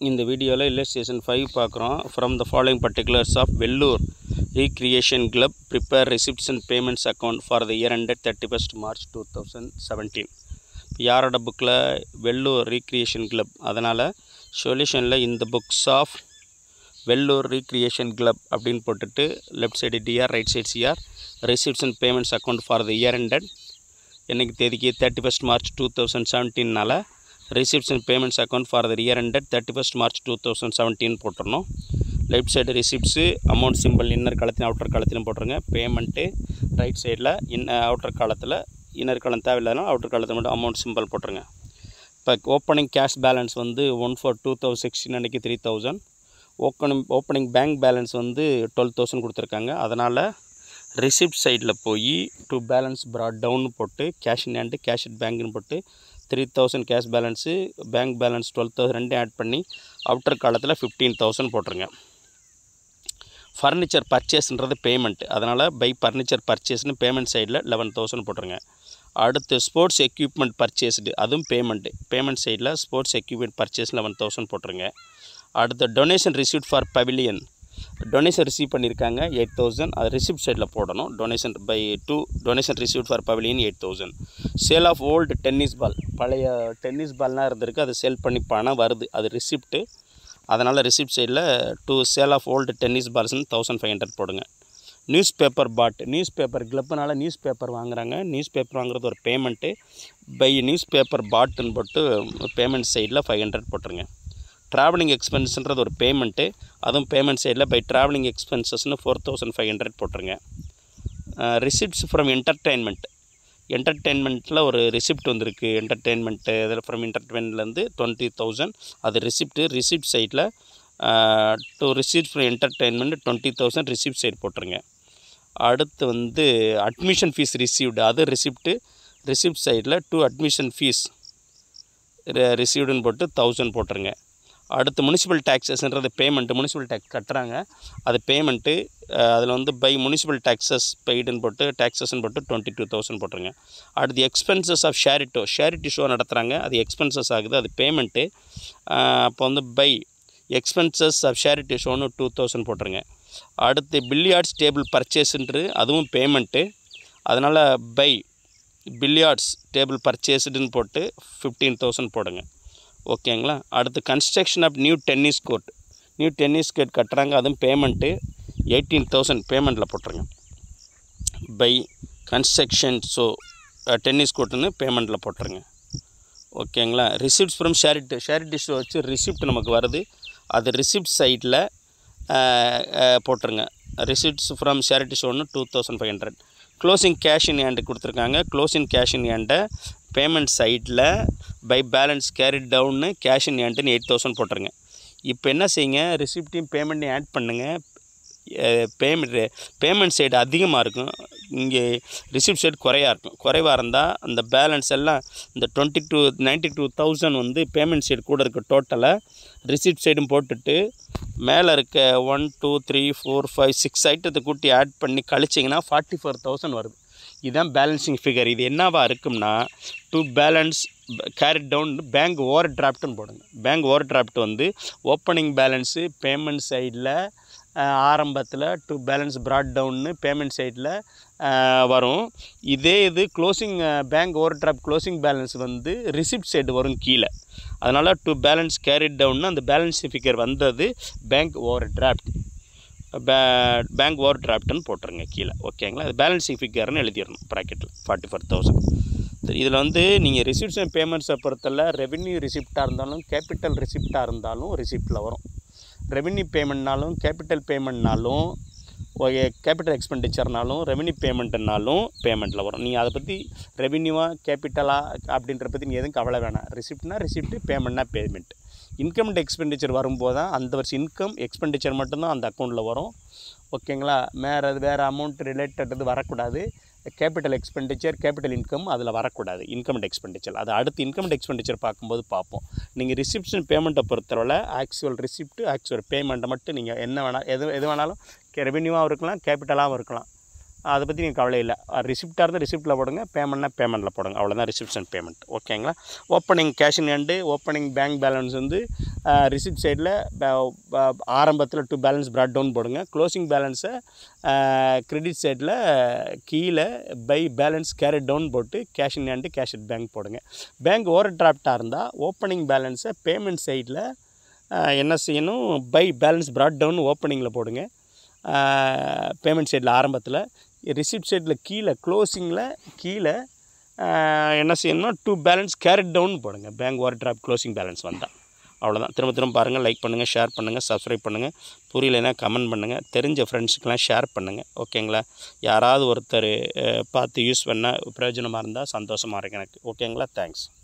இந்த வீடியோவில் illustration five பார்க்குறோம் from the following particulars of Vellur recreation club prepare receipts and payments account for the year ended thirty first March two thousand seventeen யாரோட புக்கில் Vellur recreation club அதனால் சொல்யூஷனில் இந்த books of Vellur recreation club அப்படின்னு போட்டுட்டு left side D R right side C R receipts and payments account for the year ended என்னைக்கு தேதிக்கு thirty first March two thousand செவன்டீனால் receipts and payments account for the year ended thirty first March two thousand seventeen போட்டுருணும் left side receipts amount simple inner காலத்திலும் outer காலத்திலும் போட்டுருங்க payment right சைடில் இன் outer காலத்தில் inner காலம் தேவையில்லைனா அவுட்டர் காலத்தில் மட்டும் அமௌண்ட் சிம்பிள் போட்டுருங்க இப்போ ஓப்பனிங் கேஷ் பேலன்ஸ் வந்து one four two thousand sixteen அன்றைக்கி three thousand opening opening bank balance வந்து டுவெல் தௌசண்ட் கொடுத்துருக்காங்க அதனால் ரிசிப்ட் சைடில் போய் டூ பேலன்ஸ் ப்ராட் டவுன் போட்டு cash in hand cash at பேங்க்னு போட்டு three thousand cash balance bank balance twelve thousand ரெண்டும் ஆட் பண்ணி அவுட்டர் காலத்தில் ஃபிஃப்டீன் தௌசண்ட் போட்டுருங்க ஃபர்னிச்சர் பர்ச்சேஸ்ன்றது பேமெண்ட் அதனால் பை ஃபர்னிச்சர் பர்ச்சேஸ்னு பேமெண்ட் சைடில் லெவன் தௌசண்ட் போட்டுருங்க அடுத்து ஸ்போர்ட்ஸ் எக்யூப்மெண்ட் பர்ச்சேஸ்டு அதுவும் பேமெண்ட்டு பேமெண்ட் சைடில் sports equipment purchase eleven thousand போட்டுருங்க அடுத்து donation received for pavilion donation received பண்ணியிருக்காங்க எயிட் தௌசண்ட் அது ரிசிப்ட் சைடில் போடணும் donation by to donation received for pavilion eight thousand sale of old tennis ball பழைய tennis பால்லாம் இருந்திருக்கு அதை சேல் பண்ணி பணம் வருது அது ரிசிப்ட்டு அதனால் ரிசிப்ட் சைடில் to sale of old tennis பால்ஸ்னு தௌசண்ட் ஃபைவ் ஹண்ட்ரட் போடுங்க newspaper bought newspaper கிளப்புனால நியூஸ் பேப்பர் வாங்குறாங்க நியூஸ் பேப்பர் வாங்குறது ஒரு பேமெண்ட்டு பை நியூஸ் பேப்பர் பாட்டுன்னு போட்டு பேமெண்ட் சைடில் ஃபைவ் ஹண்ட்ரட் போட்டுருங்க ட்ராவலிங் எக்ஸ்பென்ஸ்ன்றது ஒரு பேமெண்ட்டு அதுவும் பேமெண்ட் சைடில் பை ட்ராவலிங் எக்ஸ்பென்சஸ்னு ஃபோர் தௌசண்ட் ஃபைவ் ஹண்ட்ரட் போட்டுருங்க ரிசிப்ட்ஸ் ஃப்ரம் என்டர்டெயின்மெண்ட் என்டர்டெயின்மெண்ட்டில் ஒரு ரிசிப்ட் வந்திருக்கு என்டர்டெயின்மெண்ட்டு இதில் ஃப்ரம் என்டர்டெயின்மெண்ட்லேருந்து டுவெண்ட்டி தௌசண்ட் அது ரிசிப்ட்டு ரிசிப்ட் சைடில் to receipt from entertainment twenty thousand receipt side போட்டுருங்க அடுத்து வந்து அட்மிஷன் ஃபீஸ் ரிசீவ்டு அது ரிசிப்ட்டு ரிசிப்ட் சைடில் டூ அட்மிஷன் ஃபீஸ் ரிசீவ்டுன்னு போட்டு தௌசண்ட் போட்டுருங்க அடுத்து முனிசிபல் டேக்ஸஸ்ன்றது பேமெண்ட்டு முனிசிபல் டேக்ஸ் கட்டுறாங்க அது பேமெண்ட்டு அதில் வந்து பை முனிசிபல் டேக்ஸஸ் பெய்டுன்னு போட்டு டேக்ஸஸ்ன்னு போட்டு டுவெண்ட்டி டூ தௌசண்ட் போட்டுருங்க அடுத்து expenses of charity charity show நடத்துகிறாங்க அது எக்ஸ்பென்சஸ் ஆகுது அது பேமெண்ட்டு அப்போ வந்து பை எக்ஸ்பென்சஸ் ஆஃப் ஷேரிட்டி ஷோன்னு டூ தௌசண்ட் போட்டுருங்க அடுத்து பில்லியார்ட்ஸ் டேபிள் பர்ச்சேஸ்ன்றது அதுவும் பேமெண்ட்டு அதனால் பை பில்லியார்ட்ஸ் டேபிள் பர்ச்சேஸ்டுன்னு போட்டு ஃபிஃப்டீன் தௌசண்ட் போடுங்க ஓகேங்களா அடுத்து construction of new tennis court new tennis court கட்டுறாங்க அதுவும் பேமெண்ட்டு எயிட்டீன் தௌசண்ட் பேமெண்ட்டில் போட்டுருங்க பை கன்ஸ்ட்ரக்ஷன் ஸோ டென்னிஸ் கோர்ட்டுன்னு பேமெண்ட்டில் போட்டுருங்க ஓகேங்களா receipts from charity charity show வச்சு ரிசிப்ட் நமக்கு வருது அது ரிசிப்ட் சைட்டில் போட்டுருங்க ரிசிப்ட்ஸ் ஃப்ரம் ஷேரிட்டி ஷோன்னு two thousand five hundred closing cash in hand கொடுத்துருக்காங்க க்ளோசிங் கேஷ் இன் ஹேண்டை பேமெண்ட் சைட்டில் பை பேலன்ஸ் கேரிட் டவுன்னு கேஷ் இன் ஹேண்டுன்னு எயிட் தௌசண்ட் போட்டுருங்க இப்போ என்ன செய்யுங்க ரிசிப்டையும் பேமெண்ட்டையும் ஆட் பண்ணுங்கள் பேமெண்ட் பேமெண்ட் சைடு அதிகமாக இருக்கும் இங்கே ரிசிப்ட் சைடு குறையாக இருக்கும் குறைவாக இருந்தால் அந்த பேலன்ஸ் எல்லாம் இந்த twenty two ninety two thousand வந்து பேமெண்ட் சைடு கூட இருக்க டோட்டலாக ரிசிப்ட் சைடும் போட்டுட்டு மேலே இருக்க one two three four five six ஐட்டத்தை கூட்டி ஆட் பண்ணி கழிச்சிங்கன்னா ஃபார்ட்டி ஃபோர் தௌசண்ட் வருது இதுதான் பேலன்சிங் ஃபிகர் இது என்னவா இருக்கும்னா to balance carried down bank over டிராஃப்ட்னு போடுங்க பேங்க் ஓவர் டிராஃப்ட் வந்து ஓப்பனிங் பேலன்ஸு பேமெண்ட் சைடில் ஆரம்பத்தில் டு பேலன்ஸ் ப்ராட் டவுன்னு பேமெண்ட் சைடில் வரும் இதே இது closing bank overdraft closing balance வந்து ரிசிப்ட் சைடு வரும் கீழே அதனால் டு பேலன்ஸ் கேரிட் டவுன்னு அந்த பேலன்ஸ் ஃபிகர் வந்தது பேங்க் ஓவர் டிராஃப்ட் பே பேங்க் ஓவர் டிராஃப்ட்னு போட்டுருங்க கீழே ஓகேங்களா அது பேலன்சிங் ஃபிகர்னு எழுதிடணும் ப்ராக்கெட்டில் ஃபார்ட்டி ஃபோர் தௌசண்ட் இதில் வந்து நீங்கள் ரிசிப்ட்ஸ் அண்ட் பேமெண்ட்ஸை பொறுத்தல ரெவென்யூ ரிசிப்டாக இருந்தாலும் கேபிட்டல் ரிசிப்டாக இருந்தாலும் ரிசிப்டில் வரும் ரெவென்யூ பேமெண்ட்னாலும் கேபிட்டல் பேமெண்ட்னாலும் கேபிட்டல் எக்ஸ்பெண்டிச்சர்னாலும் ரெவென்யூ பேமெண்ட்னாலும் பேமெண்ட்டில் வரும் நீங்கள் அதை பற்றி ரெவென்யூவாக கேபிட்டலாக அப்படின்ற பற்றி நீங்கள் எதுவும் கவலை வேணாம் ரிசிப்ட்னா ரிசிப்ட் பேமெண்ட்னா பேமெண்ட் இன்கம் அண்ட் எக்ஸ்பெண்டிச்சர் வரும்போது தான் அந்த வருஷம் இன்கம் எக்ஸ்பெண்டிச்சர் மட்டும்தான் அந்த அக்கௌண்ட்டில் வரும் ஓகேங்களா வேறு வேறு அமௌண்ட் ரிலேட்டட் இது வரக்கூடாது கேபிட்டல் எக்ஸ்பெண்டிச்சர் கேபிட்டல் இன்கம் அதில் வரக்கூடாது இன்கம் அண்ட் எக்ஸ்பெண்டிச்சர் அது அடுத்து இன்கம் அண்ட் எக்ஸ்பெண்டிச்சர் பார்க்கும்போது பார்ப்போம் நீங்கள் ரிசிப்ஷன் பேமெண்ட்டை பொறுத்தவரை ஆக்சுவல் ரிசிப்ட் ஆக்சுவல் பேமெண்ட்டை மட்டும் நீங்கள் என்ன வேணால் எது எது வேணாலும் ரெவென்யூவாகவும் இருக்கலாம் கேபிட்டலாகவும் இருக்கலாம் அதை பற்றி நீங்கள் கவலை இல்லை ரிசிப்டாக இருந்தால் ரிசிப்ட்டில் போடுங்க பேமெண்ட்னா பேமெண்ட்டில் போடுங்க அவ்வளோதான் ரிசிப்ஷன் பேமெண்ட் ஓகேங்களா opening cash in hand opening bank balance வந்து ரிசிப்ட் சைடில் ஆரம்பத்தில் டூ பேலன்ஸ் ப்ராட் டவுன் போடுங்க க்ளோசிங் பேலன்ஸை கிரெடிட் சைடில் கீழே பை பேலன்ஸ் கேரட் டவுன் போட்டு cash in hand cash at bank போடுங்க பேங்க் ஓவர் டிராஃப்டாக இருந்தால் ஓப்பனிங் பேலன்ஸை பேமெண்ட் சைடில் என்ன செய்யணும் பை பேலன்ஸ் ப்ராட் டவுன் ஓப்பனிங்கில் போடுங்க பேமெண்ட் சைடில் ஆரம்பத்தில் ரிசிப்ட் சைடில் கீழே க்ளோசிங்கில் கீழே ஆஹ், என்ன செய்யணும்னா டூ பேலன்ஸ் கேரட் டவுன் போடுங்க bank overdraft closing balance வந்தால் அவ்வளோதான் திரும்ப திரும்ப பாருங்கள் லைக் பண்ணுங்கள் ஷேர் பண்ணுங்கள் சப்ஸ்கிரைப் பண்ணுங்கள் புரியலைன்னா கமெண்ட் பண்ணுங்கள் தெரிஞ்ச ஃப்ரெண்ட்ஸுக்கெலாம் ஷேர் பண்ணுங்கள் ஓகேங்களா யாராவது ஒருத்தர் அஹ், பார்த்து யூஸ் பண்ணால் பிரயோஜனமாக இருந்தால் சந்தோஷமாக இருக்கு எனக்கு ஓகேங்களா தேங்க்ஸ்